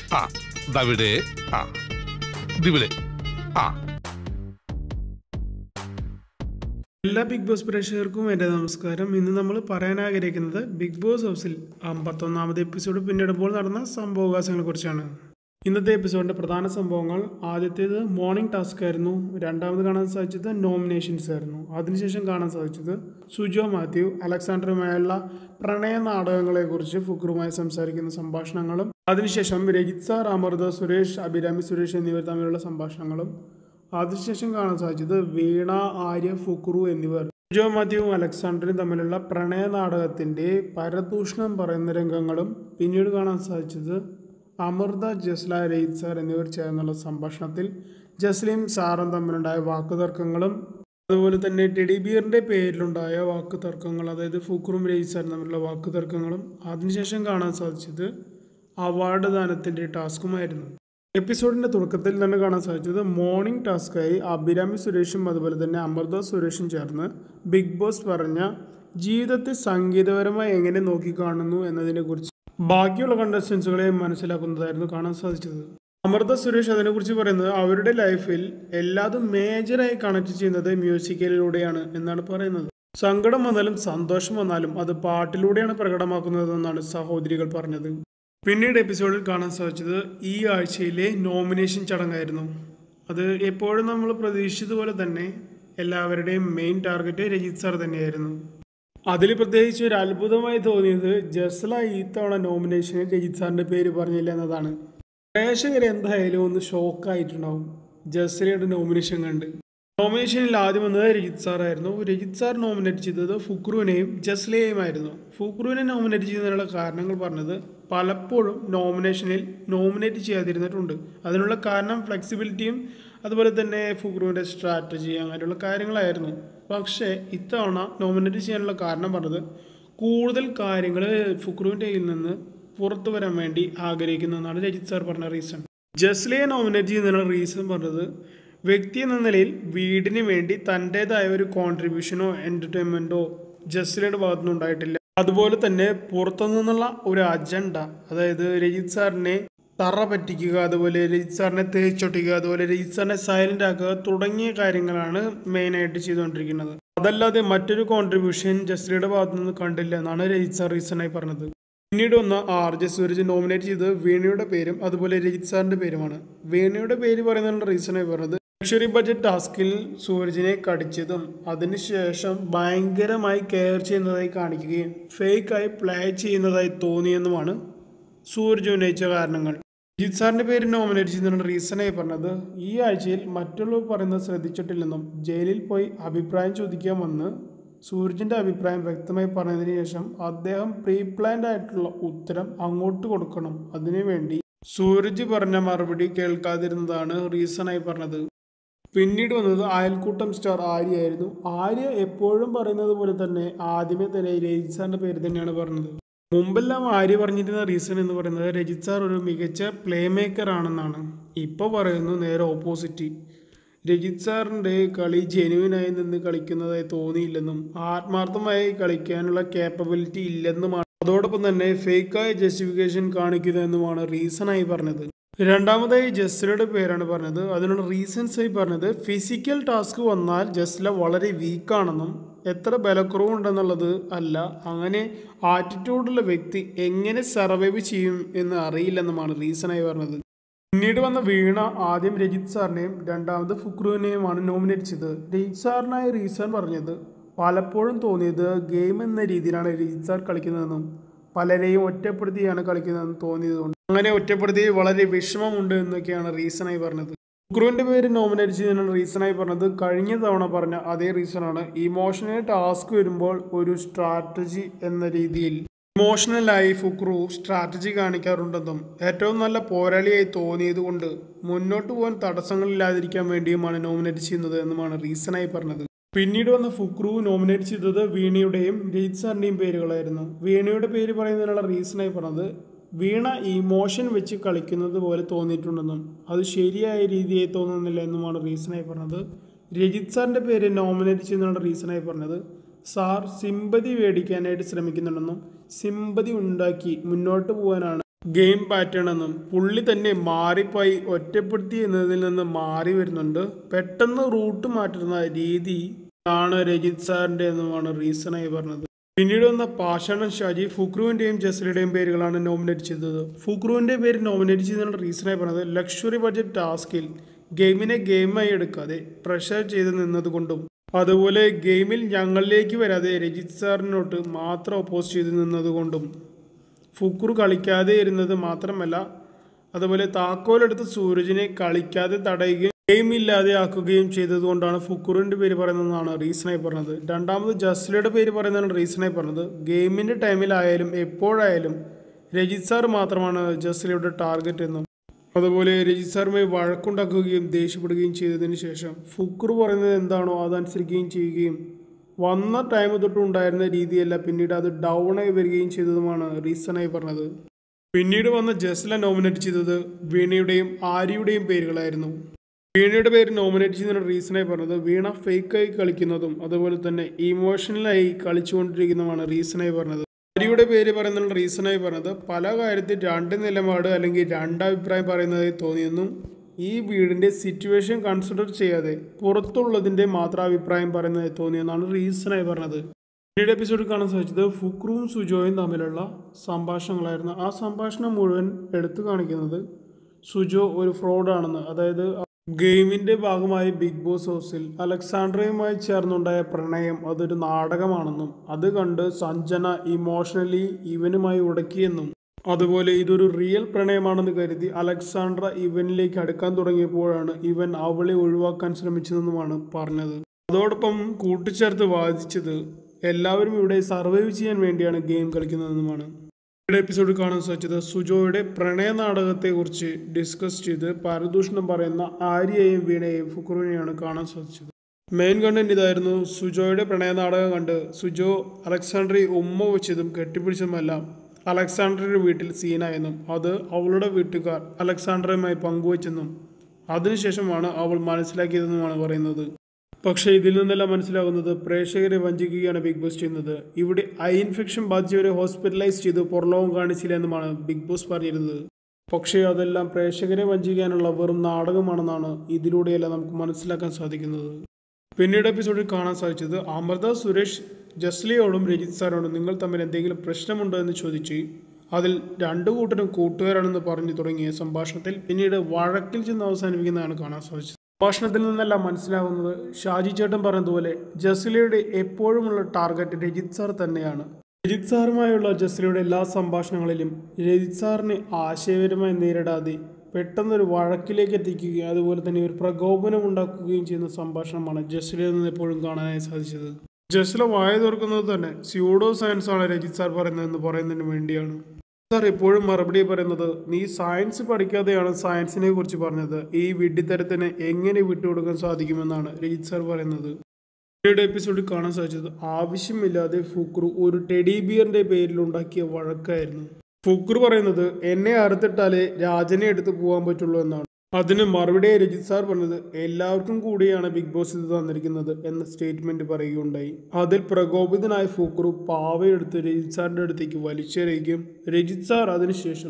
ആ ദവിടെ ആ ദിവിടെ ആ എല്ലാ ബിഗ് ബോസ് പ്രേക്ഷകർക്കും എൻ്റെ നമസ്കാരം ഇന്ന് നമ്മൾ പറയാൻ ആഗ്രഹിക്കുന്നത് ബിഗ് ബോസ് ഹൗസിൽ അമ്പത്തൊന്നാമത് എപ്പിസോഡ് പിന്നിടുമ്പോൾ നടന്ന സംഭവവികാസങ്ങളെ കുറിച്ചാണ് ഇന്നത്തെ എപ്പിസോഡിൻ്റെ പ്രധാന സംഭവങ്ങൾ ആദ്യത്തേത് മോർണിംഗ് ടാസ്ക് ആയിരുന്നു രണ്ടാമത് കാണാൻ സാധിച്ചത് നോമിനേഷൻസ് ആയിരുന്നു അതിനുശേഷം കാണാൻ സാധിച്ചത് സുജോ മാത്യു അലക്സാണ്ടറുമായുള്ള പ്രണയ നാടകങ്ങളെക്കുറിച്ച് ഫുക്രുമായി സംസാരിക്കുന്ന സംഭാഷണങ്ങളും അതിനുശേഷം രജിത് സാർ അമൃത സുരേഷ് അഭിരാമി സുരേഷ് എന്നിവർ തമ്മിലുള്ള സംഭാഷണങ്ങളും അതിനുശേഷം കാണാൻ സാധിച്ചത് വീണ ആര്യ ഫുക്രു എന്നിവർ ജോ മാത്യുവും അലക്സാണ്ടറും തമ്മിലുള്ള പ്രണയ നാടകത്തിന്റെ പരദൂഷണം പറയുന്ന രംഗങ്ങളും പിന്നീട് കാണാൻ സാധിച്ചത് അമൃത ജസ്ല രയിത് സാർ എന്നിവർ ചേർന്നുള്ള സംഭാഷണത്തിൽ ജസ്ലിം സാറും തമ്മിലുണ്ടായ വാക്കുതർക്കങ്ങളും അതുപോലെ തന്നെ ടെഡി ബിയറിന്റെ പേരിലുണ്ടായ വാക്കുതർക്കങ്ങൾ അതായത് ഫുക്രും രയിത് സാറും തമ്മിലുള്ള വാക്കുതർക്കങ്ങളും അതിനുശേഷം കാണാൻ സാധിച്ചത് അവാർഡ് ദാനത്തിന്റെ ടാസ്കുമായിരുന്നു എപ്പിസോഡിന്റെ തുടക്കത്തിൽ തന്നെ കാണാൻ സാധിച്ചത് മോർണിംഗ് ടാസ്കായി അഭിരാമി സുരേഷും അതുപോലെ തന്നെ അമൃത സുരേഷും ചേർന്ന് ബിഗ് ബോസ് പറഞ്ഞ ജീവിതത്തെ സംഗീതപരമായി എങ്ങനെ നോക്കിക്കാണുന്നു എന്നതിനെ കുറിച്ച് ബാക്കിയുള്ള കണ്ടസ്റ്റൻസുകളെ മനസ്സിലാക്കുന്നതായിരുന്നു കാണാൻ സാധിച്ചത് അമൃത സുരേഷ് അതിനെക്കുറിച്ച് പറയുന്നത് അവരുടെ ലൈഫിൽ എല്ലാതും മേജറായി കണക്ട് ചെയ്യുന്നത് മ്യൂസിക്കലിലൂടെയാണ് എന്നാണ് പറയുന്നത് സങ്കടം വന്നാലും സന്തോഷം വന്നാലും അത് പാട്ടിലൂടെയാണ് പ്രകടമാക്കുന്നതെന്നാണ് സഹോദരികൾ പറഞ്ഞത് പിന്നീട് എപ്പിസോഡിൽ കാണാൻ സാധിച്ചത് ഈ ആഴ്ചയിലെ നോമിനേഷൻ ചടങ്ങായിരുന്നു അത് എപ്പോഴും നമ്മൾ പ്രതീക്ഷിച്ചതുപോലെ തന്നെ എല്ലാവരുടെയും മെയിൻ ടാർഗറ്റ് രജിത് സാർ തന്നെയായിരുന്നു അതിൽ പ്രത്യേകിച്ച് ഒരു അത്ഭുതമായി തോന്നിയത് ജസ്ല ഈ തവണ നോമിനേഷനിൽ രജിത് സാറിന്റെ പേര് പറഞ്ഞില്ല എന്നതാണ് പ്രേക്ഷകർ എന്തായാലും ഒന്ന് ഷോക്കായിട്ടുണ്ടാവും ജസ്ലയുടെ നോമിനേഷൻ കണ്ട് നോമിനേഷനിൽ ആദ്യം വന്നത് രജിത് സാർ ആയിരുന്നു രജിത് സാർ നോമിനേറ്റ് ചെയ്തത് ഫുക്രുവിനെയും ജസ്ലയെയും ആയിരുന്നു ഫുക്രുവിനെ നോമിനേറ്റ് ചെയ്യുന്നതിനുള്ള കാരണങ്ങൾ പറഞ്ഞത് പലപ്പോഴും നോമിനേഷനിൽ നോമിനേറ്റ് ചെയ്യാതിരുന്നിട്ടുണ്ട് അതിനുള്ള കാരണം ഫ്ലെക്സിബിലിറ്റിയും അതുപോലെ തന്നെ ഫുക്രുവിൻ്റെ സ്ട്രാറ്റജി അങ്ങനെയുള്ള കാര്യങ്ങളായിരുന്നു പക്ഷേ ഇത്തവണ നോമിനേറ്റ് ചെയ്യാനുള്ള കാരണം പറഞ്ഞത് കൂടുതൽ കാര്യങ്ങൾ ഫുക്രുവിൻ്റെ കയ്യിൽ നിന്ന് പുറത്തു വരാൻ വേണ്ടി ആഗ്രഹിക്കുന്നതെന്നാണ് രജിത് സാർ പറഞ്ഞ റീസൺ ജസ്ലയെ നോമിനേറ്റ് ചെയ്യുന്നതിനുള്ള റീസൺ പറഞ്ഞത് വ്യക്തി എന്ന നിലയിൽ വീടിന് വേണ്ടി തൻ്റെതായ ഒരു കോൺട്രിബ്യൂഷനോ എൻ്റർടൈൻമെൻറ്റോ ജസ്ലയുടെ ഭാഗത്തുനിന്ന് ഉണ്ടായിട്ടില്ല അതുപോലെ തന്നെ പുറത്തു നിന്നുള്ള ഒരു അജണ്ട അതായത് രജിത് സാറിനെ തറ പറ്റിക്കുക അതുപോലെ രജിത് സാറിനെ തേച്ചൊട്ടിക്കുക അതുപോലെ രജിത് സാറിനെ സൈലന്റ് ആക്കുക തുടങ്ങിയ കാര്യങ്ങളാണ് മെയിനായിട്ട് ചെയ്തുകൊണ്ടിരിക്കുന്നത് അതല്ലാതെ മറ്റൊരു കോൺട്രിബ്യൂഷൻ ജസ്ലയുടെ ഭാഗത്തു നിന്ന് കണ്ടില്ല എന്നാണ് രജിത് സാർ റീസണായി പറഞ്ഞത് പിന്നീട് വന്ന ആർ ജെ സൂരജ് നോമിനേറ്റ് ചെയ്തത് വീണയുടെ പേരും അതുപോലെ രജിത് സാറിന്റെ പേരുമാണ് വീണയുടെ പേര് പറയുന്നതിനുള്ള റീസണായി പറഞ്ഞത് ലക്ഷറി ബഡ്ജറ്റ് ടാസ്കിൽ സൂരജിനെ കടിച്ചതും അതിനുശേഷം ഭയങ്കരമായി കെയർ ചെയ്യുന്നതായി കാണിക്കുകയും ഫേക്കായി പ്ലേ ചെയ്യുന്നതായി തോന്നിയെന്നുമാണ് സൂരജ് ഉന്നയിച്ച കാരണങ്ങൾ ജിത് സാറിന്റെ പേര് നോമിനേറ്റ് ചെയ്യുന്നതിനുള്ള റീസണായി പറഞ്ഞത് ഈ ആഴ്ചയിൽ മറ്റുള്ളവർ പറയുന്നത് ശ്രദ്ധിച്ചിട്ടില്ലെന്നും ജയിലിൽ പോയി അഭിപ്രായം ചോദിക്കാൻ വന്ന് സൂരജിന്റെ അഭിപ്രായം വ്യക്തമായി പറഞ്ഞതിന് ശേഷം അദ്ദേഹം പ്രീ പ്ലാൻഡ് ആയിട്ടുള്ള ഉത്തരം അങ്ങോട്ട് കൊടുക്കണം അതിനുവേണ്ടി സൂരജ് പറഞ്ഞ മറുപടി കേൾക്കാതിരുന്നതാണ് റീസണായി പറഞ്ഞത് പിന്നീട് വന്നത് അയൽക്കൂട്ടം സ്റ്റാർ ആര്യ ആയിരുന്നു ആര്യ എപ്പോഴും പറയുന്നത് പോലെ തന്നെ ആദ്യമേ തന്നെ രജിത് സാറിന്റെ പേര് തന്നെയാണ് പറഞ്ഞത് മുമ്പെല്ലാം ആര്യ പറഞ്ഞിരുന്ന റീസൺ എന്ന് പറയുന്നത് രജിത് സാർ ഒരു മികച്ച പ്ലേ മേക്കർ ആണെന്നാണ് ഇപ്പോൾ പറയുന്നു നേരെ ഓപ്പോസിറ്റ് രജിത് സാറിൻ്റെ കളി ജെനുവിനായി നിന്ന് കളിക്കുന്നതായി തോന്നിയില്ലെന്നും ആത്മാർത്ഥമായി കളിക്കാനുള്ള കേപ്പബിലിറ്റി ഇല്ലെന്നുമാണ് അതോടൊപ്പം തന്നെ ഫേക്കായ ജസ്റ്റിഫിക്കേഷൻ കാണിക്കുക എന്നുമാണ് റീസണായി പറഞ്ഞത് രണ്ടാമതായി ജസ്ലയുടെ പേരാണ് പറഞ്ഞത് അതിനുള്ള റീസൺസ് ആയി പറഞ്ഞത് ഫിസിക്കൽ ടാസ്ക് വന്നാൽ ജസ്ല വളരെ വീക്കാണെന്നും എത്ര ബലക്കുറവുണ്ടെന്നുള്ളത് അല്ല അങ്ങനെ ആറ്റിറ്റ്യൂഡുള്ള വ്യക്തി എങ്ങനെ സർവൈവ് ചെയ്യും എന്ന് അറിയില്ലെന്നുമാണ് റീസണായി പറഞ്ഞത് പിന്നീട് വന്ന വീണ ആദ്യം രജിത് സാറിനെയും രണ്ടാമത് ഫുക്രുവിനെയുമാണ് നോമിനേറ്റ് ചെയ്തത് രജിത് സാറിനായ റീസൺ പറഞ്ഞത് പലപ്പോഴും തോന്നിയത് ഗെയിം എന്ന രീതിയിലാണ് രജിത് സാർ കളിക്കുന്നതെന്നും പലരെയും ഒറ്റപ്പെടുത്തിയാണ് കളിക്കുന്നതെന്ന് തോന്നിയതുകൊണ്ട് അങ്ങനെ ഒറ്റപ്പെടുത്തി വളരെ വിഷമമുണ്ട് എന്നൊക്കെയാണ് റീസണായി പറഞ്ഞത് ഫുക്രുവിന്റെ പേര് നോമിനേറ്റ് ചെയ്യുന്നതിനുള്ള റീസണായി പറഞ്ഞത് കഴിഞ്ഞ തവണ പറഞ്ഞ അതേ റീസണാണ് ഇമോഷണൽ ടാസ്ക് വരുമ്പോൾ ഒരു സ്ട്രാറ്റജി എന്ന രീതിയിൽ ഇമോഷണലായി ഫുക്രു സ്ട്രാറ്റജി കാണിക്കാറുണ്ടെന്നും ഏറ്റവും നല്ല പോരാളിയായി തോന്നിയത് കൊണ്ട് മുന്നോട്ട് പോകാൻ തടസ്സങ്ങളില്ലാതിരിക്കാൻ വേണ്ടിയുമാണ് നോമിനേറ്റ് ചെയ്യുന്നത് എന്നുമാണ് റീസണായി പറഞ്ഞത് പിന്നീട് വന്ന ഫുക്രു നോമിനേറ്റ് ചെയ്തത് വീണയുടെയും രജിത് സാറിൻ്റെയും പേരുകളായിരുന്നു വീണയുടെ പേര് പറയുന്നതിനുള്ള റീസണായി പറഞ്ഞത് വീണ ഇമോഷൻ വെച്ച് കളിക്കുന്നത് പോലെ തോന്നിയിട്ടുണ്ടെന്നും അത് ശരിയായ രീതിയായി തോന്നുന്നില്ല എന്നുമാണ് റീസണായി പറഞ്ഞത് രജിത് സാറിൻ്റെ പേര് നോമിനേറ്റ് ചെയ്യുന്നതിനുള്ള റീസണായി പറഞ്ഞത് സാർ സിമ്പതി മേടിക്കാനായിട്ട് ശ്രമിക്കുന്നുണ്ടെന്നും സിമ്പതി ഉണ്ടാക്കി മുന്നോട്ട് പോകാനാണ് ഗെയിം പാറ്റേൺ എന്നും പുള്ളി തന്നെ മാറിപ്പോയി ഒറ്റപ്പെടുത്തി എന്നതിൽ നിന്ന് മാറി വരുന്നുണ്ട് പെട്ടെന്ന് റൂട്ട് മാറ്റുന്ന രീതി ആണ് രജിത് സാറിന്റെ എന്നുമാണ് റീസണായി പറഞ്ഞത് പിന്നീട് വന്ന പാഷാണൻ ഷാജി ഫുക്രുവിന്റെയും ജസ്ലയുടെയും പേരുകളാണ് നോമിനേറ്റ് ചെയ്തത് ഫുക്രുവിന്റെ പേര് നോമിനേറ്റ് ചെയ്തതിനുള്ള റീസണായി പറഞ്ഞത് ലക്ഷറി ബഡ്ജറ്റ് ടാസ്കിൽ ഗെയിമിനെ ഗെയിമായി എടുക്കാതെ പ്രഷർ ചെയ്ത് നിന്നതുകൊണ്ടും അതുപോലെ ഗെയിമിൽ ഞങ്ങളിലേക്ക് വരാതെ രജിത് സാറിനോട്ട് മാത്രം ഒപ്പോസ് ചെയ്ത് നിന്നതുകൊണ്ടും ഫുക്രു കളിക്കാതെ ഇരുന്നത് മാത്രമല്ല അതുപോലെ താക്കോലെടുത്ത് സൂരജിനെ കളിക്കാതെ തടയുകയും ഗെയിം ഇല്ലാതെ ആക്കുകയും ചെയ്തതുകൊണ്ടാണ് ഫുക്രുവിൻ്റെ പേര് പറയുന്നതെന്നാണ് റീസണായി പറഞ്ഞത് രണ്ടാമത് ജസ്ലയുടെ പേര് പറയുന്നതാണ് റീസണായി പറഞ്ഞത് ഗെയിമിൻ്റെ ടൈമിലായാലും എപ്പോഴായാലും രജിത് സാർ മാത്രമാണ് ജസ്ലയുടെ ടാർഗറ്റ് എന്നും അതുപോലെ രജിത് സാറുമായി വഴക്കുണ്ടാക്കുകയും ദേഷ്യപ്പെടുകയും ചെയ്തതിന് ശേഷം ഫുക്രു പറയുന്നത് എന്താണോ അതനുസരിക്കുകയും ചെയ്യുകയും വന്ന ടൈം തൊട്ട് ഉണ്ടായിരുന്ന രീതിയല്ല പിന്നീട് അത് ഡൗൺ ആയി വരികയും ചെയ്തതുമാണ് റീസണായി പറഞ്ഞത് പിന്നീട് വന്ന ജസ്ല നോമിനേറ്റ് ചെയ്തത് വീണയുടെയും ആര്യയുടെയും പേരുകളായിരുന്നു വീണയുടെ പേര് നോമിനേറ്റ് ചെയ്യുന്ന റീസണായി പറഞ്ഞത് വീണ ഫേക്കായി കളിക്കുന്നതും അതുപോലെ തന്നെ ഇമോഷണലായി കളിച്ചുകൊണ്ടിരിക്കുന്നതുമാണ് റീസണായി പറഞ്ഞത് ആര്യയുടെ പേര് പറയുന്ന റീസണായി പറഞ്ഞത് പല കാര്യത്തിൽ രണ്ട് നിലപാട് അല്ലെങ്കിൽ രണ്ട് അഭിപ്രായം പറയുന്നതായി തോന്നിയെന്നും ഈ വീടിൻ്റെ സിറ്റുവേഷൻ കൺസിഡർ ചെയ്യാതെ പുറത്തുള്ളതിൻ്റെ മാത്രം അഭിപ്രായം പറയുന്നതായി തോന്നിയെന്നാണ് റീസണായി പറഞ്ഞത് പിന്നീട് എപ്പിസോഡിൽ കാണാൻ സാധിച്ചത് ഫുക്രുവും സുജോയും തമ്മിലുള്ള സംഭാഷണങ്ങളായിരുന്നു ആ സംഭാഷണം മുഴുവൻ എടുത്തു കാണിക്കുന്നത് സുജോ ഒരു ഫ്രോഡാണെന്ന് അതായത് ഗെയിമിന്റെ ഭാഗമായി ബിഗ് ബോസ് ഹൗസിൽ അലക്സാണ്ട്രയുമായി ചേർന്നുണ്ടായ പ്രണയം അതൊരു നാടകമാണെന്നും അത് കണ്ട് സഞ്ജന ഇമോഷണലി ഇവനുമായി ഉടക്കിയെന്നും അതുപോലെ ഇതൊരു റിയൽ പ്രണയമാണെന്ന് കരുതി അലക്സാണ്ട്ര ഇവനിലേക്ക് അടുക്കാൻ തുടങ്ങിയപ്പോഴാണ് ഇവൻ അവളെ ഒഴിവാക്കാൻ ശ്രമിച്ചതെന്നുമാണ് പറഞ്ഞത് അതോടൊപ്പം കൂട്ടിച്ചേർത്ത് വാദിച്ചത് എല്ലാവരും ഇവിടെ സർവൈവ് ചെയ്യാൻ വേണ്ടിയാണ് ഗെയിം കളിക്കുന്നതെന്നുമാണ് ഇവിടെ എപ്പിസോഡിൽ കാണാൻ സാധിച്ചത് സുജോയുടെ പ്രണയ നാടകത്തെക്കുറിച്ച് ഡിസ്കസ് ചെയ്ത് പരദൂഷണം പറയുന്ന ആര്യയെയും വീണയെയും ഫുക്രുവിനെയാണ് കാണാൻ സാധിച്ചത് മെയിൻ കണ്ടന്റ് ഇതായിരുന്നു സുജോയുടെ പ്രണയ നാടകം കണ്ട് സുജോ അലക്സാണ്ടറി ഉമ്മ വെച്ചതും കെട്ടിപ്പിടിച്ചതുമെല്ലാം അലക്സാണ്ടറുടെ വീട്ടിൽ സീനായെന്നും അത് അവളുടെ വീട്ടുകാർ അലക്സാണ്ടറുമായി പങ്കുവച്ചെന്നും അതിനുശേഷമാണ് അവൾ മനസ്സിലാക്കിയതെന്നുമാണ് പറയുന്നത് പക്ഷേ ഇതിൽ നിന്നെല്ലാം മനസ്സിലാകുന്നത് പ്രേക്ഷകരെ വഞ്ചിക്കുകയാണ് ബിഗ് ബോസ് ചെയ്യുന്നത് ഇവിടെ ഐ ഇൻഫെക്ഷൻ ബാധിച്ചവരെ ഹോസ്പിറ്റലൈസ് ചെയ്ത് പുറലോകം കാണിച്ചില്ല എന്നുമാണ് ബിഗ് ബോസ് പറഞ്ഞിരുന്നത് പക്ഷേ അതെല്ലാം പ്രേക്ഷകരെ വഞ്ചിക്കാനുള്ള വെറും നാടകമാണെന്നാണ് ഇതിലൂടെയെല്ലാം നമുക്ക് മനസ്സിലാക്കാൻ സാധിക്കുന്നത് പിന്നീട് എപ്പിസോഡിൽ കാണാൻ സാധിച്ചത് അമൃത സുരേഷ് ജസ്ലിയോടും രജിത് സാറോടും നിങ്ങൾ തമ്മിൽ എന്തെങ്കിലും പ്രശ്നമുണ്ടോ എന്ന് ചോദിച്ച് അതിൽ രണ്ടു കൂട്ടരും കൂട്ടുകാരാണെന്ന് പറഞ്ഞു തുടങ്ങിയ സംഭാഷണത്തിൽ പിന്നീട് വഴക്കിൽ ചെന്ന് അവസാനിപ്പിക്കുന്നതാണ് കാണാൻ സാധിച്ചത് സംഭാഷണത്തിൽ നിന്നെല്ലാം മനസ്സിലാകുന്നത് ഷാജി ചേട്ടൻ പറഞ്ഞതുപോലെ ജസ്ലിയുടെ എപ്പോഴുമുള്ള ടാർഗറ്റ് രജിത് സാർ തന്നെയാണ് രജിത് സാറുമായുള്ള ജസ്ലിയുടെ എല്ലാ സംഭാഷണങ്ങളിലും രജിത് സാറിനെ ആശയപരമായി നേരിടാതെ പെട്ടെന്നൊരു വഴക്കിലേക്ക് എത്തിക്കുകയും അതുപോലെ തന്നെ ഒരു പ്രകോപനം ഉണ്ടാക്കുകയും ചെയ്യുന്ന സംഭാഷണമാണ് ജസ്ലിയിൽ നിന്ന് എപ്പോഴും കാണാനായി സാധിച്ചത് ജസ്ല വായ തുറക്കുന്നത് തന്നെ സ്യൂഡോ സയൻസ് ആണ് രജിത് സാർ പറയുന്നതെന്ന് പറയുന്നതിന് വേണ്ടിയാണ് സാർ എപ്പോഴും മറുപടി പറയുന്നത് നീ സയൻസ് പഠിക്കാതെയാണ് സയൻസിനെ കുറിച്ച് പറഞ്ഞത് ഈ വിഡ്ഢിത്തരത്തിന് എങ്ങനെ വിട്ടുകൊടുക്കാൻ സാധിക്കുമെന്നാണ് രജിത് സാർ പറയുന്നത് പിന്നീട് എപ്പിസോഡിൽ കാണാൻ സാധിച്ചത് ആവശ്യമില്ലാതെ ഫുക്രു ഒരു ടെഡി ബിയറിന്റെ പേരിൽ ഉണ്ടാക്കിയ വഴക്കായിരുന്നു ഫുക്രു പറയുന്നത് എന്നെ അറുത്തിട്ടാലേ രാജനെ എടുത്ത് പോകാൻ പറ്റുള്ളൂ എന്നാണ് അതിന് മറുപടി രജിത് സാർ പറഞ്ഞത് എല്ലാവർക്കും കൂടിയാണ് ബിഗ് ബോസ് ഇത് തന്നിരിക്കുന്നത് എന്ന സ്റ്റേറ്റ്മെന്റ് പറയുകയുണ്ടായി അതിൽ പ്രകോപിതനായ ഫുക്രു പാവയെടുത്ത് രജിത് സാറിന്റെ അടുത്തേക്ക് വലിച്ചെറിയുകയും രജിത് സാർ അതിനുശേഷം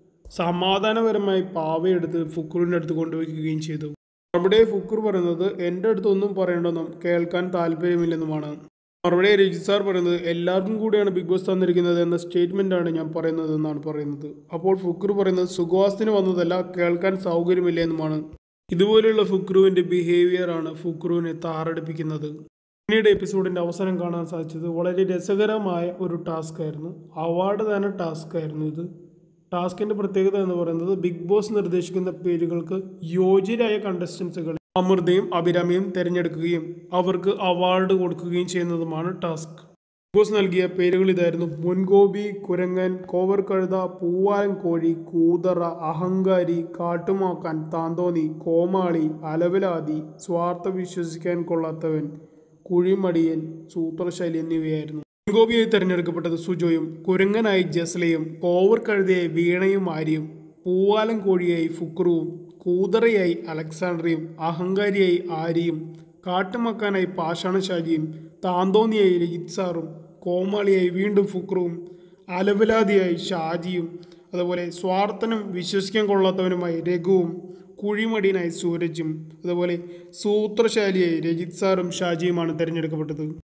സമാധാനപരമായി പാവയെടുത്ത് ഫുക്രുവിൻ്റെ അടുത്ത് കൊണ്ടുവയ്ക്കുകയും ചെയ്തു അവിടെ ഫുക്ർ പറയുന്നത് എൻ്റെ അടുത്ത് ഒന്നും പറയണ്ടെന്നും കേൾക്കാൻ താല്പര്യമില്ലെന്നുമാണ് മറുപടി രജിത് സാർ പറയുന്നത് എല്ലാവർക്കും കൂടിയാണ് ബിഗ് ബോസ് തന്നിരിക്കുന്നത് എന്ന സ്റ്റേറ്റ്മെന്റ് ആണ് ഞാൻ പറയുന്നത് എന്നാണ് പറയുന്നത് അപ്പോൾ ഫുക്ർ പറയുന്നത് സുഖവാസത്തിന് വന്നതല്ല കേൾക്കാൻ സൗകര്യമില്ല എന്നുമാണ് ഇതുപോലെയുള്ള ഫുക്രുവിന്റെ ബിഹേവിയർ ആണ് ഫുക്രുവിനെ താറടിപ്പിക്കുന്നത് പിന്നീട് എപ്പിസോഡിന്റെ അവസാനം കാണാൻ സാധിച്ചത് വളരെ രസകരമായ ഒരു ടാസ്ക് ആയിരുന്നു അവാർഡ് തന്നെ ടാസ്ക് ആയിരുന്നു ഇത് ടാസ്കിന്റെ പ്രത്യേകത എന്ന് പറയുന്നത് ബിഗ് ബോസ് നിർദ്ദേശിക്കുന്ന പേരുകൾക്ക് യോഗ്യരായ കണ്ടസ്റ്റൻസുകളെ അമൃതയും അഭിരാമിയും തിരഞ്ഞെടുക്കുകയും അവർക്ക് അവാർഡ് കൊടുക്കുകയും ചെയ്യുന്നതുമാണ് ടാസ്ക് ബിഗ് ബോസ് നൽകിയ പേരുകൾ ഇതായിരുന്നു മുൻകോപി കുരങ്ങൻ കോവർ കഴുത പൂവാലൻ കോഴി കൂതറ അഹങ്കാരി കാട്ടുമാക്കാൻ താന്തോന്നി കോമാളി അലവലാതി സ്വാർത്ഥ വിശ്വസിക്കാൻ കൊള്ളാത്തവൻ കുഴിമടിയൻ സൂത്രശൈലി എന്നിവയായിരുന്നു ഗോപിയായി തെരഞ്ഞെടുക്കപ്പെട്ടത് സുജോയും കുരങ്ങനായി ജസ്ലയും കോവർ കഴുതയായി വീണയും ആര്യയും പൂവാലൻ കോഴിയായി ഫുക്രുവും കൂതറയായി അലക്സാണ്ടറിയും അഹങ്കാരിയായി ആര്യയും കാട്ടുമക്കാനായി പാഷാണശാജിയും താന്തോന്നിയായി രജിത് സാറും കോമാളിയായി വീണ്ടും ഫുക്രുവും അലവലാതിയായി ഷാജിയും അതുപോലെ സ്വാർത്ഥനും വിശ്വസിക്കാൻ കൊള്ളാത്തവനുമായി രഘുവും കുഴിമടിയനായി സൂരജും അതുപോലെ സൂത്രശാലിയായി രജിത് സാറും ഷാജിയുമാണ് തിരഞ്ഞെടുക്കപ്പെട്ടത്